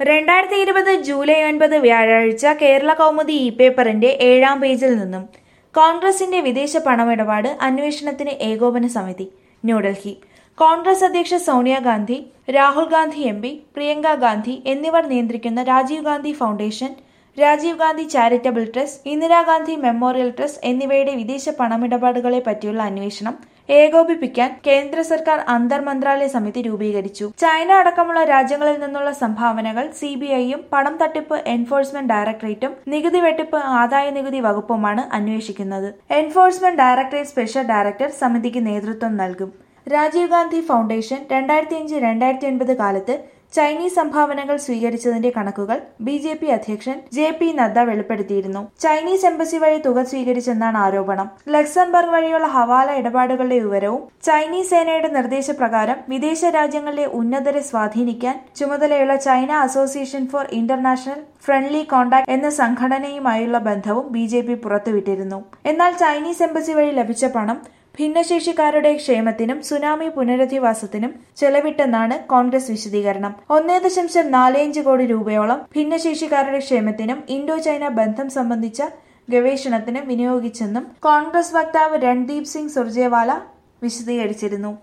രണ്ടായിരത്തി ഇരുപത് ജൂലൈ ഒൻപത് വ്യാഴാഴ്ച കേരള കൗമുദി ഇ പേപ്പറിന്റെ ഏഴാം പേജിൽ നിന്നും കോൺഗ്രസിന്റെ വിദേശ പണമിടപാട് അന്വേഷണത്തിന് ഏകോപന സമിതി ന്യൂഡൽഹി കോൺഗ്രസ് അധ്യക്ഷ സോണിയാഗാന്ധി രാഹുൽ ഗാന്ധി എം പി പ്രിയങ്ക ഗാന്ധി എന്നിവർ നിയന്ത്രിക്കുന്ന Rajiv Gandhi foundation Rajiv Gandhi charitable trust Indira Gandhi memorial trust എന്നിവയുടെ വിദേശ പണമിടപാടുകളെ പറ്റിയുള്ള അന്വേഷണം ഏകോപിപ്പിക്കാൻ കേന്ദ്ര സർക്കാർ അന്തർ മന്ത്രാലയ സമിതി രൂപീകരിച്ചു ചൈന അടക്കമുള്ള രാജ്യങ്ങളിൽ നിന്നുള്ള സംഭാവനകൾ സി ബി ഐയും പണം തട്ടിപ്പ് എൻഫോഴ്സ്മെന്റ് ഡയറക്ടറേറ്റും നികുതി വെട്ടിപ്പ് ആദായ നികുതി വകുപ്പുമാണ് അന്വേഷിക്കുന്നത് എൻഫോഴ്സ്മെന്റ് ഡയറക്ടറേറ്റ് സ്പെഷ്യൽ ഡയറക്ടർ സമിതിക്ക് നേതൃത്വം നൽകും രാജീവ് ഗാന്ധി ഫൗണ്ടേഷൻ രണ്ടായിരത്തി അഞ്ച് രണ്ടായിരത്തി ഒൻപത് കാലത്ത് ചൈനീസ് സംഭാവനകൾ സ്വീകരിച്ചതിന്റെ കണക്കുകൾ ബി ജെ പി അധ്യക്ഷൻ ജെ പി നദ്ദ വെളിപ്പെടുത്തിയിരുന്നു ചൈനീസ് എംബസി വഴി തുക സ്വീകരിച്ചെന്നാണ് ആരോപണം ലക്സംബർഗ് വഴിയുള്ള ഹവാല ഇടപാടുകളുടെ വിവരവും ചൈനീസ് സേനയുടെ നിർദ്ദേശപ്രകാരം വിദേശ രാജ്യങ്ങളിലെ ഉന്നതരെ സ്വാധീനിക്കാൻ ചുമതലയുള്ള China association for international friendly contact എന്ന സംഘടനയുമായുള്ള ബന്ധവും ബി ജെ പി പുറത്തുവിട്ടിരുന്നു എന്നാൽ ചൈനീസ് എംബസി വഴി ലഭിച്ച പണം ഭിന്നശേഷിക്കാരുടെ ക്ഷേമത്തിനും സുനാമി പുനരധിവാസത്തിനും ചെലവിട്ടെന്നാണ് കോൺഗ്രസ് വിശദീകരണം ഒന്നേ ദശാംശം നാലഞ്ച് കോടി രൂപയോളം ഭിന്നശേഷിക്കാരുടെ ക്ഷേമത്തിനും ഇൻഡോ ചൈന ബന്ധം സംബന്ധിച്ച ഗവേഷണത്തിനും വിനിയോഗിച്ചെന്നും കോൺഗ്രസ് വക്താവ് രൺദീപ് സിംഗ് സുർജേവാല വിശദീകരിച്ചിരുന്നു